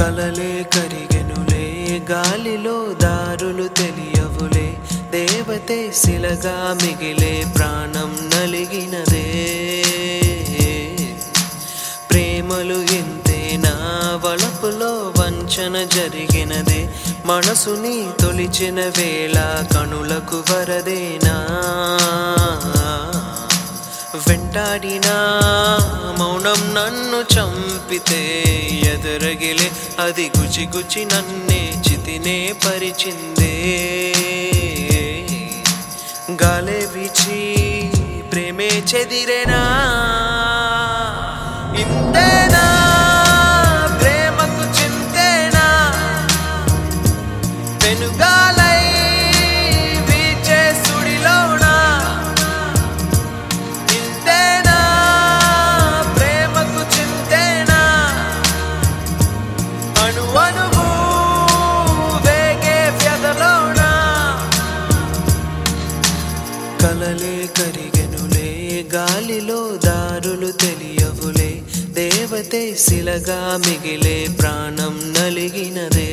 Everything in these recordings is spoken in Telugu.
కలలే కరిగెనులే గాలిలో దారులు తెలియవులే దేవతే శిలగా మిగిలే ప్రాణం నలిగినదే ప్రేమలు ఎంతేనా వలపులో వంచన జరిగినదే మనసుని తొలిచిన వేళ కనులకు వరదేనా వెంటాడినా మౌనం నన్ను చంపితే ఎదురగిలే అది గుచి గుచి నన్నే చితినే పరిచిందే గాలే విచి ప్రేమే చెదిరేనా ఇంతేనా ప్రేమకు చింతేనా పెనుగాలై వీచే సుడిలోనా ఇంతేనా ప్రేమకు చింతేనా అణు అణువు వేగే వ్యధలోనా కలలే కరిగెనులే గాలిలో దారులు తెలియవులే దేవతే శిలగా మిగిలే ప్రాణం నలిగినదే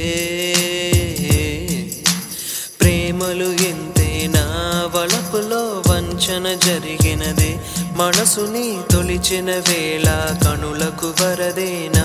ప్రేమలు ఎంతేనా వలపులో వంచన జరిగినదే మనసుని తొలిచిన వేళ కనులకు వరదేనా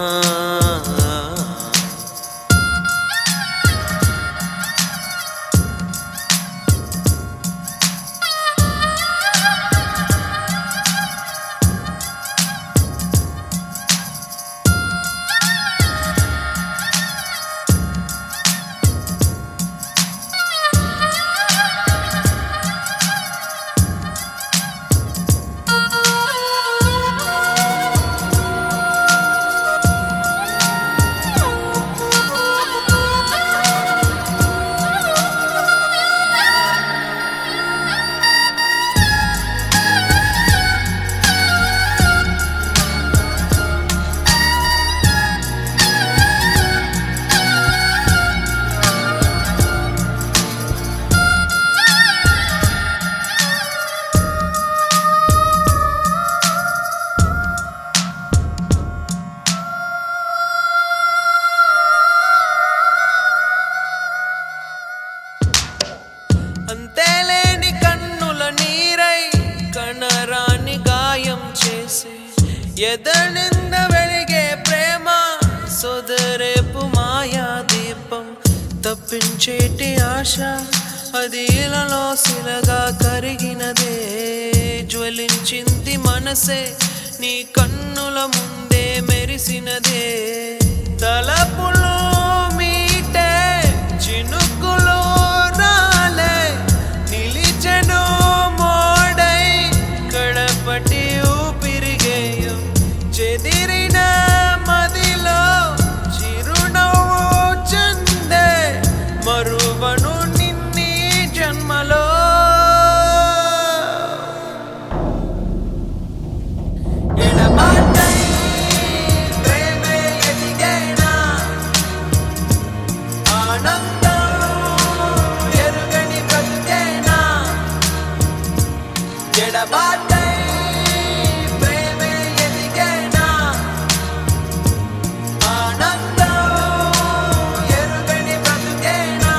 అంతేలేని కన్నుల నీరై కనరాని గాయం చేసే ఎదనింద వెలిగే ప్రేమ సోదరేపు మాయా దీపం తప్పించేటి ఆశ అది ఇలలో శిలగా కరిగినదే జ్వలించింది మనసే నీ కన్నుల ముందే మెరిసినదే తలపులో మీటే చినుకులో రాలే నిలిచెను మోడై కడపటి ఊపిరిగేయం చెదిరిన మదిలో చిరునవ్వు చందే మరువను నిన్నీ జన్మలో ఎడబాటై ప్రేమే ఎదిగేనా ఆనందం ఎరుగని బ్రతికేనా ఎడబాటై ప్రేమే ఎదిగేనా ఆనందం ఎరుగని బ్రతికేనా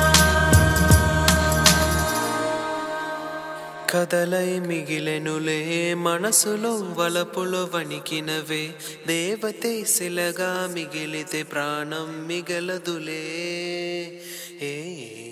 కదలై మిగిలెనులే మనసులో వలపులో వణికినవే దేవతే శిలగా మిగిలితే ప్రాణం మిగలదులే ఏ